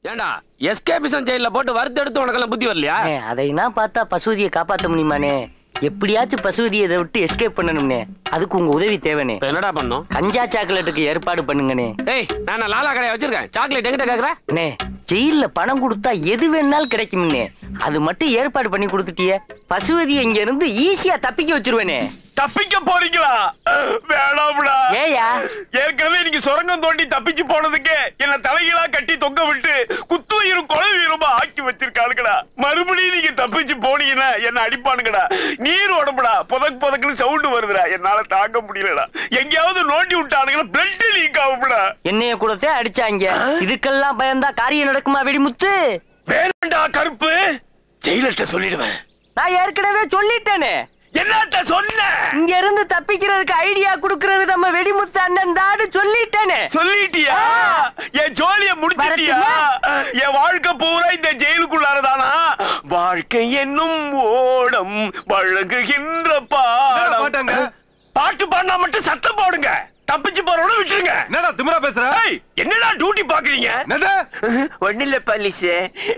ஏண்டா எஸ்கேபிசன் ஜெயில போட்டு வறுத்தெடுத்து உனக்கெல்லாம் புத்தி வரலையா அண்ணே, அதைனா பார்த்தா பசுவதியை காப்பாத்த முடியுமானே எப்படியாச்சும் பசுவதியை இதை விட்டு எஸ்கேப் பண்ணணும்னே அதுக்கு உங்க உதவி தேவைனே இப்ப என்னடா பண்ணோம் கஞ்சா சாக்லேட்டுக்கு ஏற்பாடு பண்ணுங்கண்ணே ஏய் நான் லாலா கடையை வச்சிருக்கேன் சாக்லேட் எங்கிட்ட கேக்குற அண்ணே ஜெயில்ல பணம் கொடுத்தா எது வேணாலும் கிடைக்கும்னே அது மட்டும் ஏற்பாடு பண்ணி கொடுத்துட்டியே பசுவதி இங்க இருந்து ஈஸியா தப்பிக்க வச்சிருவேனே தப்பிக்க போறீங்களா வேணாம்டா ஏயா ஏற்கனவே நீங்க சுரங்கம் தோண்டி தப்பிச்சு போனதுக்கு என்ன தலைகீழா கட்டி தொங்க விட்டு குத்துயிரும் கொலை வீரமா ஆக்கி வச்சிருக்கானுங்கடா மறுபடியும் நீங்க தப்பிச்சு போனீங்கன்னா என்ன அடிப்பானுங்கடா நீர் உடம்புடா புதக் புதக்குன்னு சவுண்ட் வருதுடா என்னால தாங்க முடியலடா எங்கேயாவது நோண்டி விட்டானுங்களா பிளட் லீக் ஆகும்டா என்னைய கூடத்தே அடிச்சாங்க இதுக்கெல்லாம் பயந்தா காரியம் நடக்குமா வெடிமுத்து வேணும்டா கருப்பு ஜெயிலர்ட்ட சொல்லிடுவேன் நான் ஏற்கனவே சொல்லிட்டேனே என்னத்த சொன்ன இங்க இருந்து தப்பிக்கிறதுக்கு ஐடியா குடுக்கறது நம்ம வெடிமுத்து அண்ணன் தான்னு சொல்லிட்டேனே சொல்லிட்டியா என் ஜோலிய முடிச்சிட்டியா என் வாழ்க்கை பூரா இந்த ஜெயிலுக்குள்ளாரதானா வாழ்க்கை என்னும் ஓடம் வழங்குகின்ற பாடம் பாட்டாங்க? பாட்டு பாடினா மட்டும் சத்தம் போடுங்க தப்பிச்சு போறவன விட்டுருங்க என்னடா திமிரா பேசுற ஏய், என்னடா டியூட்டி பாக்குறீங்க என்னது ஒண்ணு இல்ல பலிசு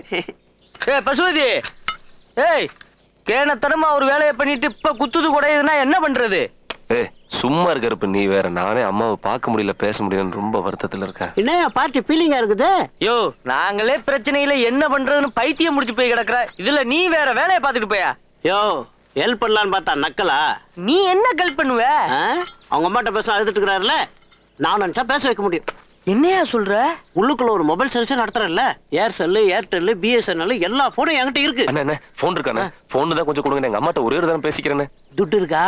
ஏய் பசுவதி ஏய் கேனத்தனமா ஒரு வேலையை பண்ணிட்டு இப்ப குத்துது குடையுதுன்னா என்ன பண்றது ஏய் சும்மா இருக்கிறப்ப நீ வேற நானே அம்மாவை பார்க்க முடியல பேச முடியலன்னு ரொம்ப வருத்தத்துல இருக்கேன் என்னையா பார்ட்டி ஃபீலிங்கா இருக்குது யோ நாங்களே பிரச்சனையில என்ன பண்றதுன்னு பைத்தியம் முடிச்சு போய் கிடக்குற இதுல நீ வேற வேலையை பார்த்துட்டு போயா யோ ஹெல்ப் பண்ணலான்னு பார்த்தா நக்கலா நீ என்ன கல் பண்ணுவ ஆ? அவங்க அம்மாட்ட பேச அழுதுட்டு இருக்கிறாருல நான் நினைச்சா பேச வைக்க முடியும் என்னையா சொல்ற உள்ளுக்குள்ள ஒரு மொபைல் சர்வீஸ் நடத்துறேன்ல ஏர்செல் ஏர்டெல் பிஎஸ்என்எல் எல்லா போனும் என்கிட்ட இருக்கு அண்ணா என்ன போன் இருக்கானே போன் தான் கொஞ்சம் கொடுங்க எங்க அம்மாட்ட ஒரே ஒரு தடவை பேசிக்கிறேன்னு துட்டு இருக்கா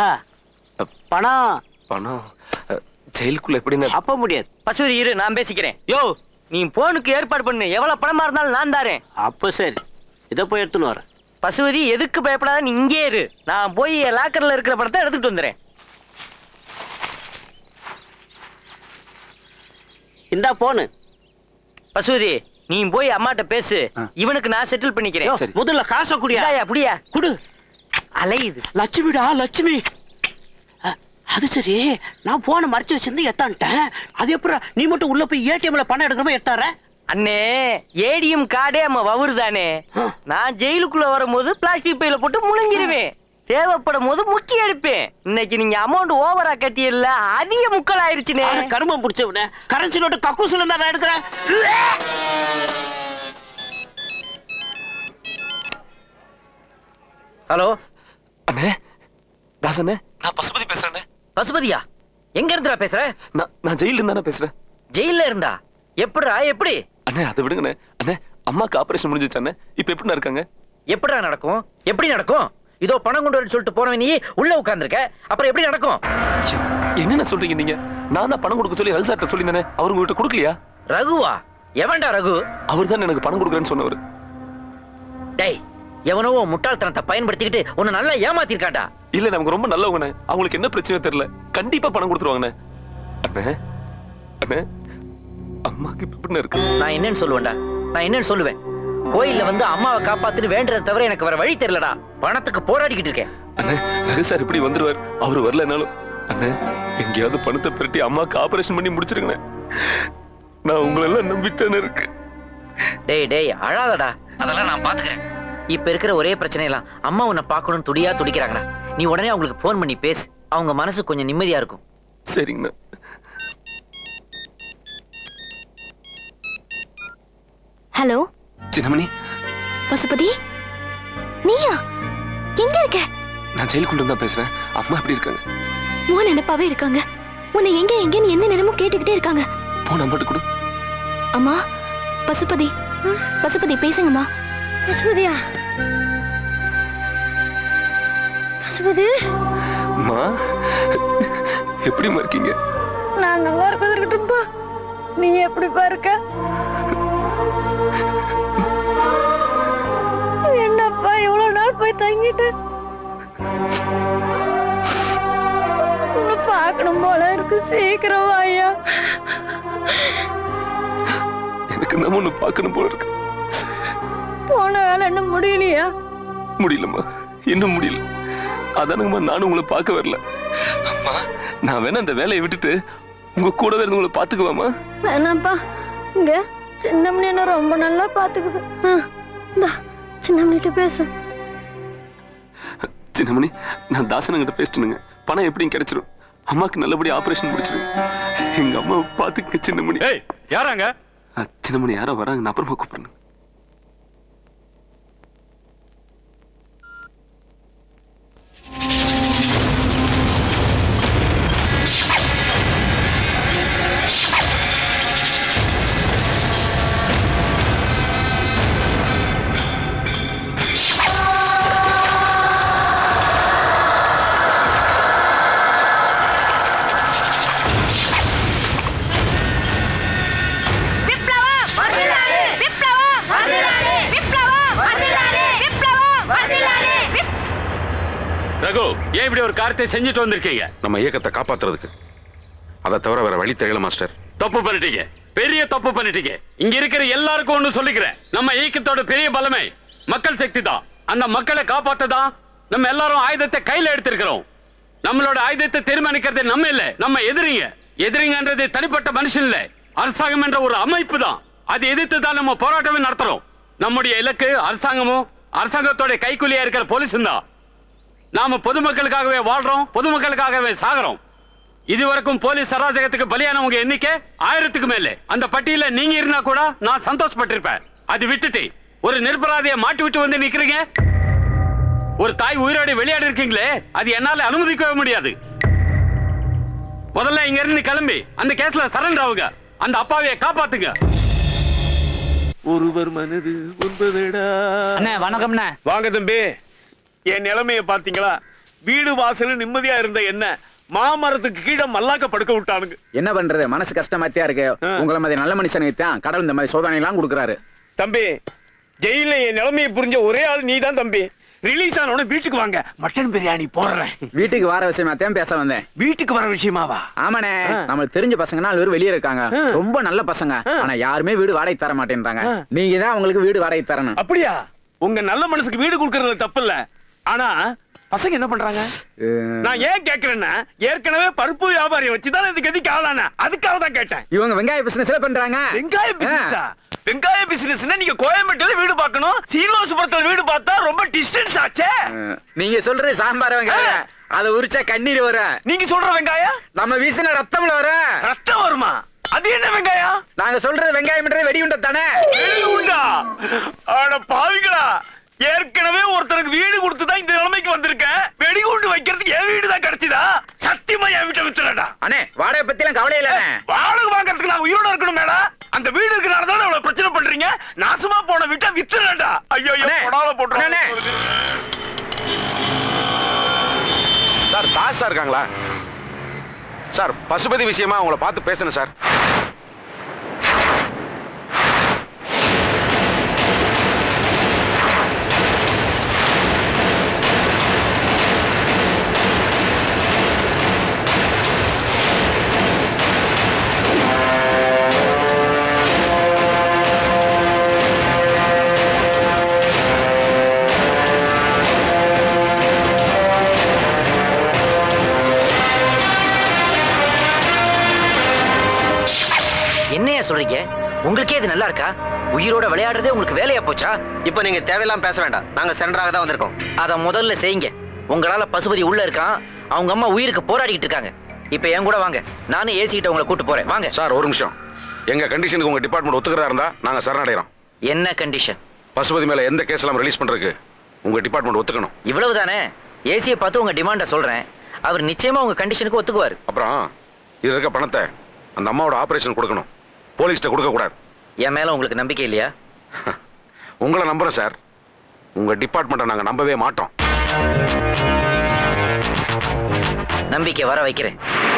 பணம் பணம் அஹ், ஜெயிலுக்குள்ள எப்படின்னு அப்ப முடியாது பசுவதி இரு நான் பேசிக்கிறேன் யோ நீ போனுக்கு ஏற்பாடு பண்ணு எவ்வளவு பணமா இருந்தாலும் நான் தாரேன் அப்ப சரி இதை போய் எடுத்துன்னு வரேன் பசுவதி எதுக்கு பயப்படாத நீ இங்கே இரு நான் போய் என் லாக்கர்ல இருக்கிற படத்தை எடுத்துட்டு வந்துடுறேன் இந்தா போனு பசுவதி நீ போய் அம்மாட்ட பேசு இவனுக்கு நான் செட்டில் பண்ணிக்கிறேன் யோ, முதல்ல காசை குடியா இந்தாயா, புடியா குடு அலையுது லட்சுமிடா லட்சுமி அ, அது சரி நான் போன மறைச்சு வச்சிருந்து எத்தான்ட்டேன் அது எப்பறம் நீ மட்டும் உள்ள போய் ஏடிஎம்ல பணம் எடுக்கிறப்ப எத்தார அண்ணே ஏடிஎம் கார்டே அம்மா வவுறு தானே நான் ஜெயிலுக்குள்ள வரும்போது பிளாஸ்டிக் பையில போட்டு முழுங்கிருவேன் தேவைப்படும் போது முக்கி எடுப்பேன் இன்னைக்கு நீங்க அமௌண்ட் ஓவரா கட்டியல்ல அதிக முக்கல் ஆயிருச்சுனே ஆனா கருமம் பிடிச்சவன கரன்சி நோட்டு கக்கூசுல இருந்தா நான் எடுக்கிறேன் ஹலோ அண்ணே தாசண்ணே நான் பசுபதி பேசுறேண்ணே பசுபதியா எங்க இருந்துடா பேசுற நான் நான் ஜெயில இருந்து தானே பேசுறேன் ஜெயில இருந்தா எப்படிடா எப்படி அண்ணே அதை விடுங்கண்ணே அண்ணே அம்மாக்கு ஆபரேஷன் முடிஞ்சிச்சு அண்ணே இப்ப எப்படிண்ணா இருக்காங்க எப்படிடா நடக்கும் எப்படி நடக்கும் இதோ பணம் கொண்டு வரேன்னு சொல்லிட்டு போனவன் நீ உள்ள உட்கார்ந்திருக்க அப்புறம் எப்படி நடக்கும் என்னென்ன சொல்றீங்க நீங்க நான் தான் பணம் கொடுக்க சொல்லி ரகு சார்ட்ட சொல்லியிருந்தேனே அவர் உங்ககிட்ட கொடுக்கலையா ரகுவா எவன்டா ரகு அவர் தான் எனக்கு பணம் கொடுக்குறேன்னு சொன்னவர் டேய் எவனோ உன் முட்டாள்தனத்தை பயன்படுத்திக்கிட்டு உன்னை நல்லா ஏமாத்திருக்காண்டா இல்ல நமக்கு ரொம்ப நல்லவங்கண்ணே அவங்களுக்கு என்ன பிரச்சனை தெரியல கண்டிப்பா பணம் கொடுத்துருவாங்கண்ணே அண்ணே அண்ணே அம்மாக்கு இப்ப எப்படிண்ணே இருக்கு நான் என்னன்னு சொல்லுவேன்டா நான் என்னன்னு சொல்லுவேன் கோயில்ல வந்து அம்மாவை காப்பாத்துன்னு வேண்டதை தவிர எனக்கு வேற வழி தெரியலடா பணத்துக்கு போராடிக்கிட்டு இருக்கேன் அண்ணே ரகு சார் இப்படி வந்துருவார் அவர் வரலனாலும் அண்ணே எங்கேயாவது பணத்தை பெரட்டி அம்மாக்கு ஆபரேஷன் பண்ணி முடிச்சிருங்கண்ணே நான் உங்களெல்லாம் நம்பித்தானே இருக்கு டேய் டேய் அழாதடா அதெல்லாம் நான் பாத்துக்கிறேன் இப்ப இருக்கிற ஒரே பிரச்சனை எல்லாம் அம்மா உன்னை பார்க்கணும்னு துடியா துடிக்கிறாங்கடா நீ உடனே அவங்களுக்கு ஃபோன் பண்ணி பேசு அவங்க மனசு கொஞ்சம் நிம்மதியா இருக்கும் சரிங்கண்ணா ஹலோ சின்னமணி பசுபதி நீயா எங்க இருக்க நான் ஜெயிலுக்குள்ள தான் பேசுறேன் அம்மா எப்படி இருக்காங்க உன் நினைப்பாவே இருக்காங்க உன்னை எங்க எங்கன்னு எந்த நேரமும் கேட்டுக்கிட்டே இருக்காங்க போன் அம்மாட்ட கொடு அம்மா பசுபதி பசுபதி பேசுங்கம்மா பசுபதியா பசுபதி அம்மா எப்படிம்மா இருக்கீங்க நான் நல்லா இருப்பது இருக்கட்டும்பா நீ எப்படிப்பா இருக்க என்னப்பா இவ்வளவு நாள் போய் தங்கிட்டு உன்னை பார்க்கணும் போல இருக்கு சீக்கிரம் வாயா எனக்கு நம்ம ஒண்ணு பார்க்கணும் போல இருக்கு போன வேலை இன்னும் முடியலையா முடியலம்மா இன்னும் முடியல அதானுங்கம்மா நானும் உங்களை பார்க்க வரல அம்மா நான் வேணா அந்த வேலையை விட்டுட்டு உங்க கூடவே இருந்து உங்களை பாத்துக்குவாமா வேணாப்பா இங்க சின்னமணி என்ன ரொம்ப நல்லா பாத்துக்குது இந்தா சின்னமணிட்ட பேசு சின்னமணி நான் தாசனங்கிட்ட பேசிட்டுனுங்க பணம் எப்படியும் கிடைச்சிரும் அம்மாக்கு நல்லபடியா ஆபரேஷன் முடிச்சிருங்க எங்க அம்மா பாத்துக்க சின்னமணி ஏய் யாராங்க அஹ், சின்னமணி யாரோ வராங்க நான் அப்புறமா கூப்பிடுறேன் ரகு ஏன் இப்படி ஒரு காரியத்தை செஞ்சுட்டு வந்திருக்கீங்க நம்ம இயக்கத்தை காப்பாத்துறதுக்கு அதை தவிர வேற வழி தெரியல மாஸ்டர் தப்பு பண்ணிட்டீங்க பெரிய தப்பு பண்ணிட்டீங்க இங்க இருக்கிற எல்லாருக்கும் ஒண்ணு சொல்லிக்கிறேன் நம்ம இயக்கத்தோட பெரிய பலமே மக்கள் சக்தி தான் அந்த மக்களை காப்பாத்ததான் நம்ம எல்லாரும் ஆயுதத்தை கையில எடுத்திருக்கிறோம் நம்மளோட ஆயுதத்தை தீர்மானிக்கிறது நம்ம இல்ல நம்ம எதிரிங்க எதிரிங்கன்றது தனிப்பட்ட மனுஷன் இல்ல அரசாங்கம் என்ற ஒரு அமைப்பு தான் அதை எதிர்த்து தான் நம்ம போராட்டமே நடத்துறோம் நம்முடைய இலக்கு அரசாங்கமும் அரசாங்கத்தோட கைக்கூலியா இருக்கிற போலீஸும் தான் நாம பொதுமக்களுக்காகவே வாழ்றோம் பொதுமக்களுக்காகவே சாகுறோம் இதுவரைக்கும் போலீஸ் அராஜகத்துக்கு பலியானவங்க எண்ணிக்கை ஆயிரத்துக்கு மேல அந்த பட்டியல நீங்க இருந்தா கூட நான் சந்தோஷப்பட்டிருப்பேன் அது விட்டுட்டு ஒரு நிர்பராதிய மாட்டி விட்டு வந்து நிக்கிறீங்க ஒரு தாய் உயிரோடு விளையாடி இருக்கீங்களே அது என்னால அனுமதிக்கவே முடியாது முதல்ல இங்க இருந்து கிளம்பி அந்த கேஸ்ல சரண்டர் ஆகுங்க அந்த அப்பாவிய காப்பாத்துங்க ஒருவர் மனது ஒன்பதடா அண்ணே வணக்கம்ண்ணே வாங்க தம்பி என் நிலைமைய பாத்தீங்களா வீடு வாசல் நிம்மதியா இருந்த என்ன மாமரத்துக்கு கீழே மல்லாக்க படுக்க விட்டானுங்க என்ன பண்றது மனசு கஷ்டமாத்தியா இருக்கு உங்களை மாதிரி நல்ல மனுஷனுக்கு தான் கடவுள் இந்த மாதிரி சோதனை எல்லாம் கொடுக்குறாரு தம்பி ஜெயில என் நிலைமையை புரிஞ்ச ஒரே ஆள் நீ தான் தம்பி ரிலீஸ் ஆனவன வீட்டுக்கு வாங்க மட்டன் பிரியாணி போடுறேன் வீட்டுக்கு வர விஷயமா தான் பேச வந்தேன் வீட்டுக்கு வர விஷயமாவா ஆமாண்ணே நம்மளுக்கு தெரிஞ்ச பசங்க நாலு பேர் வெளியே இருக்காங்க ரொம்ப நல்ல பசங்க ஆனா யாருமே வீடு வாடகை தர மாட்டேன்றாங்க நீங்க தான் அவங்களுக்கு வீடு வாடகை தரணும் அப்படியா உங்க நல்ல மனசுக்கு வீடு கொடுக்கறதுல தப்பு இல்ல ஆனா பசங்க என்ன பண்றாங்க அஹ், நான் ஏன் கேக்குறேன்னா ஏற்கனவே பருப்பு வியாபாரியை வச்சுதான் இந்த கதிக்கு ஆளான அதுக்காக தான் கேட்டேன் இவங்க வெங்காய பிசினஸ்ல பண்றாங்க வெங்காய பிசினஸா வெங்காய பிசினஸ்னா நீங்க கோயம்பேட்டுல வீடு பார்க்கணும் சீனிவாசபுரத்துல வீடு பார்த்தா ரொம்ப டிஸ்டன்ஸ் ஆச்சே அஹ், நீங்க சொல்றது சாம்பார் வெங்காயம் அதை உரிச்சா கண்ணீர் வரும் நீங்க சொல்ற வெங்காயம் நம்ம வீசின ரத்தம்ல வரும் ரத்தம் வருமா அது என்ன வெங்காயம் நாங்க சொல்றது வெங்காயம் வெடியுண்ட தானே உண்டா ஆட பாவிங்களா ஏற்கனவே ஒருத்தருக்கு வீடு கொடுத்து தான் இந்த நிலைமைக்கு வந்திருக்கேன் வெடிகுண்டு வைக்கிறதுக்கு என் வீடு தான் கிடைச்சதா சத்தியமா என் வீட்டை வித்துறடா அண்ணே வாடகை பத்தி எல்லாம் கவலை இல்ல வாடகை வாங்குறதுக்கு நான் உயிரோட இருக்கணும் மேடம் அந்த வீடு இருக்கிறனால தான் அவ்வளவு பிரச்சனை பண்றீங்க நாசமா போன வீட்டை வித்துறடா ஐயோ ஐயோ அண்ணே, கொடால போட்டு அண்ணே. சார் தாஸ் சார் இருக்காங்களா சார் பசுபதி விஷயமா உங்களை பார்த்து பேசணும் சார் என்னையா சொல்றீங்க உங்களுக்கே இது நல்லா இருக்கா உயிரோட விளையாடுறதே உங்களுக்கு வேலையா போச்சா இப்போ நீங்க தேவையில்லாம பேச வேண்டாம் நாங்க சென்டராக தான் வந்திருக்கோம் அத முதல்ல செய்யுங்க உங்களால பசுபதி உள்ள இருக்கான் அவங்க அம்மா உயிருக்கு போராடிட்டு இருக்காங்க இப்ப என் கூட வாங்க நானும் ஏசி கிட்ட உங்களை கூட்டு போறேன் வாங்க சார் ஒரு நிமிஷம் எங்க கண்டிஷனுக்கு உங்க டிபார்ட்மெண்ட் ஒத்துக்கிறதா இருந்தா நாங்க சரணடைகிறோம் என்ன கண்டிஷன் பசுபதி மேல எந்த கேஸ் எல்லாம் ரிலீஸ் பண்றதுக்கு உங்க டிபார்ட்மெண்ட் ஒத்துக்கணும் இவ்வளவுதானே ஏசியை பார்த்து உங்க டிமாண்ட சொல்றேன் அவர் நிச்சயமா உங்க கண்டிஷனுக்கு ஒத்துக்குவாரு அப்புறம் இது இருக்க பணத்தை அந்த அம்மாவோட ஆபரேஷன் கொடுக்கணும் போலீஸ்ட்ட கொடுக்க கூடாது என் மேல உங்களுக்கு நம்பிக்கை இல்லையா உங்களை நம்புறேன் சார் உங்க டிபார்ட்மெண்ட்டை நாங்க நம்பவே மாட்டோம் நம்பிக்கை வர வைக்கிறேன்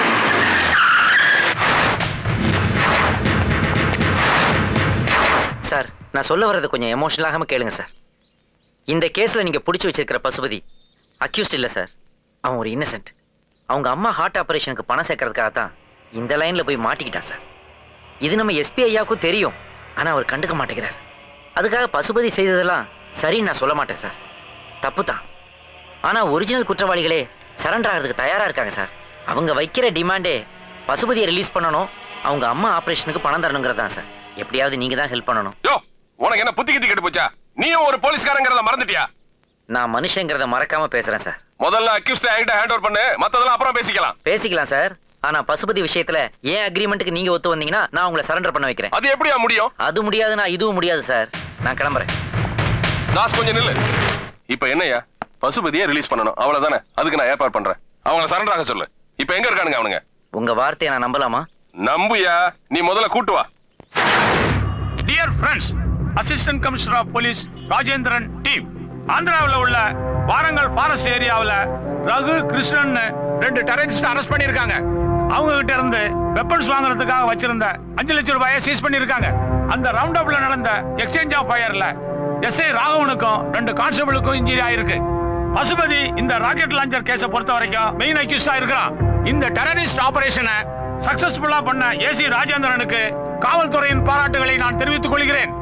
சார் நான் சொல்ல வர்றது கொஞ்சம் எமோஷனல் ஆகாம கேளுங்க சார் இந்த கேஸ்ல நீங்க பிடிச்சி வச்சிருக்கிற பசுபதி அக்யூஸ்ட் இல்ல சார் அவன் ஒரு இன்னசென்ட் அவங்க அம்மா ஹார்ட் ஆபரேஷனுக்கு பணம் சேர்க்கறதுக்காக தான் இந்த லைன்ல போய் மாட்டிக்கிட்டான் சார் இது நம்ம எஸ்பி ஐயாவுக்கும் தெரியும் ஆனா அவர் கண்டுக்க மாட்டேங்கிறார் அதுக்காக பசுபதி செய்ததெல்லாம் சரின்னு நான் சொல்ல மாட்டேன் சார் தப்பு தான் ஆனா ஒரிஜினல் குற்றவாளிகளே சரண்டர் ஆகிறதுக்கு தயாரா இருக்காங்க சார் அவங்க வைக்கிற டிமாண்டே பசுபதியை ரிலீஸ் பண்ணணும் அவங்க அம்மா ஆபரேஷனுக்கு பணம் தரணுங்கிறது தான் சார் எப்படியாவது நீங்க தான் ஹெல்ப் பண்ணணும் யோ உனக்கு என்ன புத்தி கித்தி கெட்டு போச்சா நீயும் ஒரு போலீஸ்காரங்கிறத மறந்துட்டியா நான் மனுஷங்கிறத மறக்காம பேசுறேன் சார் முதல்ல அக்யூஸ்ட் என்கிட்ட ஹேண்ட் ஓவர் பண்ணு மத்ததெல்லாம் அப்புறம் பேசிக்கலாம் பேசிக்கலாம் சார் ஆனா பசுபதி விஷயத்துல ஏன் அக்ரிமெண்ட்டுக்கு நீங்க ஒத்து வந்தீங்கன்னா நான் உங்களை சரண்டர் பண்ண வைக்கிறேன் அது எப்படியா முடியும் அது முடியாதுன்னா இதுவும் முடியாது சார் நான் கிளம்புறேன் தாஸ் கொஞ்சம் நில்லு இப்ப என்னய்யா பசுபதியை ரிலீஸ் பண்ணணும் அவ்வளவுதானே அதுக்கு நான் ஏற்பாடு பண்றேன் அவங்கள சரண்டர் ஆக சொல்லு இப்ப எங்க இருக்கானுங்க அவனுங்க உங்க வார்த்தையை நான் நம்பலாமா நம்புயா நீ முதல்ல கூட்டு வா dear friends assistant commissioner of police Rajendran team ஆந்திராவில் உள்ள வாரங்கல் ஃபாரஸ்ட் ஏரியாவில் ரகு கிருஷ்ணன் ரெண்டு டெரரிஸ்ட் அரெஸ்ட் பண்ணியிருக்காங்க அவங்க கிட்ட இருந்து வெப்பன்ஸ் வாங்குறதுக்காக வச்சிருந்த அஞ்சு லட்சம் ரூபாயை சீஸ் பண்ணியிருக்காங்க அந்த ரவுண்ட் அப்ல நடந்த எக்ஸ்சேஞ்ச் ஆஃப் ஃபயர்ல எஸ்ஐ ராகவனுக்கும் ரெண்டு கான்ஸ்டபிளுக்கும் இன்ஜுரி ஆயிருக்கு பசுபதி இந்த ராக்கெட் லாஞ்சர் கேஸை பொறுத்த வரைக்கும் மெயின் அக்யூஸ்டா இருக்கிறான் இந்த டெரரிஸ்ட் ஆபரேஷனை சக்சஸ்ஃபுல்லா பண்ண ஏசி ராஜேந்திரனுக்கு காவல்துறையின் பாராட்டுகளை நான் தெரிவித்துக் கொள்கிறேன்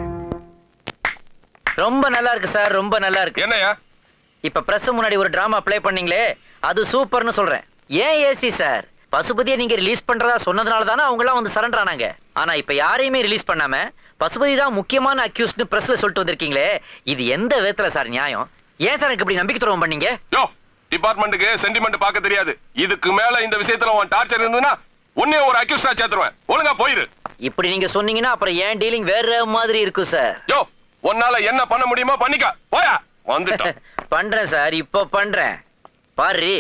ரொம்ப நல்லா இருக்கு சார் ரொம்ப நல்லா இருக்கு என்னையா இப்ப பிரஸ் முன்னாடி ஒரு டிராமா ப்ளே பண்ணீங்களே அது சூப்பர்னு சொல்றேன் ஏன் ஏசி சார் பசுபதியை நீங்க ரிலீஸ் பண்றதா சொன்னதுனால தானே அவங்க எல்லாம் வந்து சரண்டர் ஆனாங்க ஆனா இப்ப யாரையுமே ரிலீஸ் பண்ணாம பசுபதி தான் முக்கியமான அக்யூஸ்ட்னு பிரஸ்ல சொல்லிட்டு வந்திருக்கீங்களே இது எந்த விதத்துல சார் நியாயம் ஏன் சார் எனக்கு இப்படி நம்பிக்கை துரோகம் பண்ணீங்க யோ டிபார்ட்மெண்ட்டுக்கு சென்டிமெண்ட் பார்க்க தெரியாது இதுக்கு மேல இந்த விஷயத்துல உன் டார்ச்சர் இருந்ததுன்னா உன்னையும் ஒரு அக்யூஸ்டா சேர்த்துருவேன் ஒழுங்கா போயிரு இப்படி நீங்க சொன்னீங்கன்னா அப்புறம் ஏன் டீலிங் வேற மாதிரி இருக்கும் சார் யோ உன்னால என்ன பண்ண முடியுமோ பண்ணிக்க போயா வந்துட்டான் பண்றேன் சார் இப்ப பண்றேன் பாரு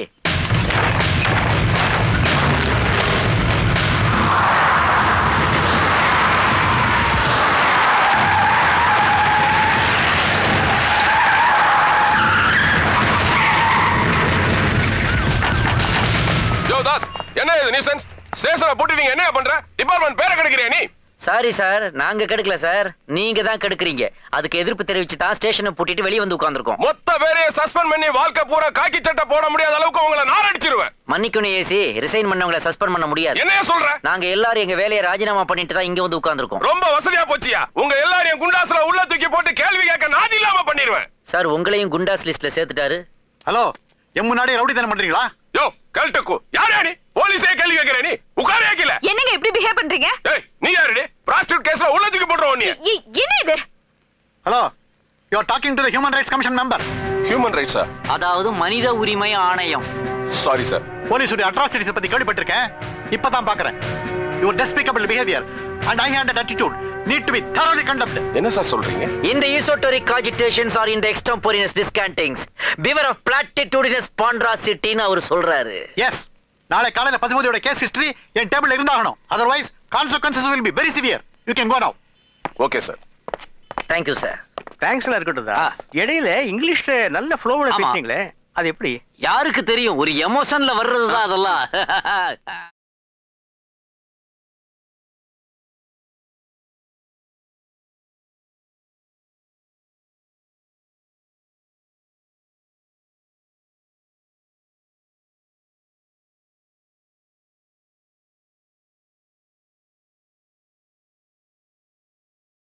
யோ தாஸ் என்ன இது நியூசன்ஸ் ஸ்டேஷனை போட்டு நீங்க என்ன பண்ற டிபார்ட்மெண்ட் பேரை கிடைக்கிறியா நீ சாரி சார் நாங்க கெடுக்கல சார் நீங்க தான் கெடுக்குறீங்க அதுக்கு எதிர்ப்பு தெரிவிச்சு தான் ஸ்டேஷனை பூட்டிட்டு வெளியே வந்து உட்கார்ந்திருக்கோம் மொத்த பேரையும் சஸ்பெண்ட் பண்ணி வாழ்க்கை பூரா காக்கி சட்டை போட முடியாத அளவுக்கு உங்களை நான் அடிச்சிருவேன் மன்னிக்கணும் ஏசி ரிசைன் பண்ணவங்கள சஸ்பெண்ட் பண்ண முடியாது என்னைய சொல்ற நாங்க எல்லாரும் எங்க வேலையை ராஜினாமா பண்ணிட்டு தான் இங்க வந்து உட்கார்ந்திருக்கோம் ரொம்ப வசதியா போச்சியா உங்க எல்லாரையும் குண்டாசுல உள்ள தூக்கி போட்டு கேள்வி கேட்க நாதி இல்லாம பண்ணிடுவேன் சார் உங்களையும் குண்டாஸ் லிஸ்ட்ல சேர்த்துட்டாரு ஹலோ என் முன்னாடி ரவுடி தானே பண்றீங்களா யோ கல்டக்கு யாரா நீ போலீஸே கேள்வி கேட்கிற நீ உட்காரே கீழ என்னங்க இப்படி பிஹேவ் பண்றீங்க ஏய் நீ யாருடி பிராஸ்டியூட் கேஸ்ல உள்ள தூக்கி போடுறோம் நீ இ- என்ன இது hello you are talking to the human rights commission member human ரைட்ஸா அதாவது மனித உரிமை ஆணையம் சாரி சார் போலீஸுடைய அட்ராசிட்டிஸ் பத்தி கேள்விப்பட்டிருக்கேன் இப்பதான் பாக்குறேன் your despicable behaviour and high handed attitude need to be thoroughly condemned என்ன சார் சொல்றீங்க In the esoteric cogitations or in the extemporaneous descantings, beware of platitudinous ponderosity ன்னு அவர் சொல்றாரு எஸ் நாளை காலையில பசுபதியோட கேஸ் ஹிஸ்டரி என் டேபிள் இருந்தாகணும் otherwise consequences will be very severe you can go now okay sir thank you sir தேங்க்ஸ்லாம் இருக்கட்டும் தான் இடையில இங்கிலீஷ்ல நல்ல ஃப்ளோவில் ஆமா. பேசுனீங்களே அது எப்படி யாருக்கு தெரியும் ஒரு எமோஷன்ல வர்றதுதான் அதெல்லாம்